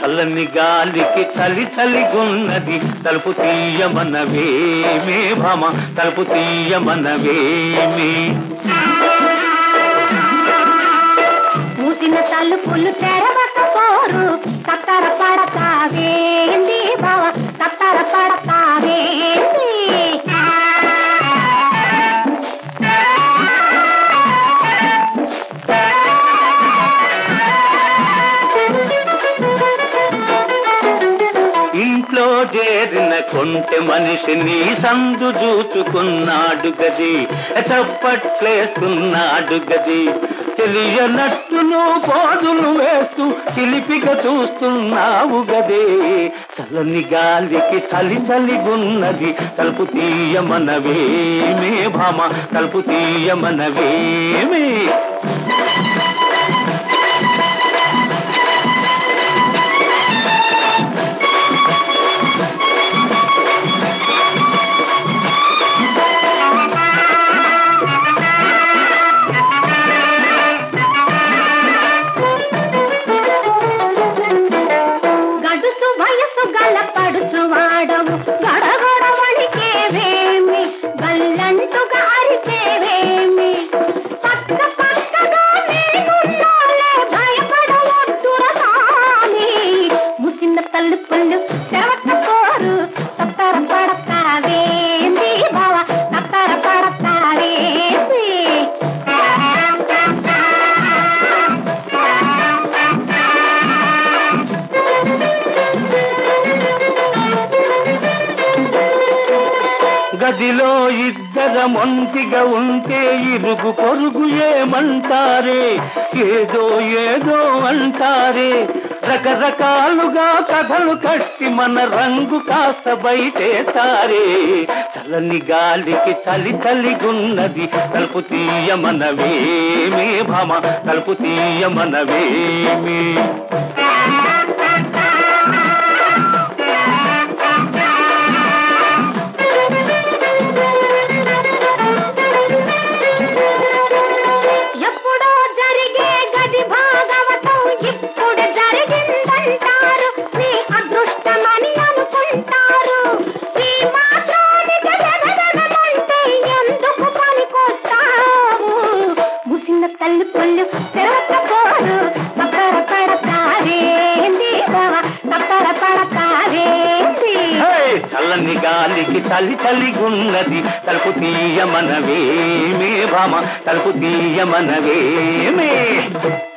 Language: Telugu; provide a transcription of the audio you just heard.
చల్లని గాలికి చలి చలిగున్నది తలుపు తీయమనవేమే భామ తలుపు తీయమనవేమే మూసిన తలుపులు తెరవకపోరు తత్తర పడతావేంది బావ తత్తర పడతావేంది ఇంట్లో చేరిన కొంటె మనిషిని సందు చూచుకున్నాడు గది చప్పట్లేస్తున్నాడు గది తెలియనట్టును పోదులు వేస్తూ చిలిపిగా చూస్తున్నావు గదే చల్లని గాలికి చలి చలిగున్నది తలుపు తీయమనవేమే భామ తలుపు తీయమనవేమే గడుసు వయసు గల పడుచు వాడవు గడగడ వణికేవేమి గల్లంటుగా అరిచేవేమి పక్క పక్కగా నేనున్నాలే భయపడవద్దుర సామి ముసిన తలుపులు తెరవకపోరు తత్తర పడతావేంది బావ తత్తర పడతావేంది గదిలో ఇద్దరం ఒంటిగా ఉంటే ఇరుగు పొరుగు ఏమంటారే ఏదో ఏదో అంటారే రకరకాలుగా కథలు కట్టి మన రంగు కాస్త బయటేతారే చల్లని గాలికి చలి చలిగున్నది తలుపు తీయమనవేమే భామ తలుపు తీయమనవేమే ఎప్పుడో జరిగే గది భాగవతం ఇప్పుడు జరిగిందంటారు నీ అదృష్టమని అనుకుంటారు ఈ మాత్రానికి జగదగమంటే ఎందుకు పనికొస్తావు ముసిన తల్లిపల్లు తెరకపోరు తప్పర పడతారేంది బావ తప్పర పడతారేంది హే! చల్లని గాలికి చలి చలిగున్నది తలుపు తీయమనవేమే భామ తలుపు తీయమనవేమే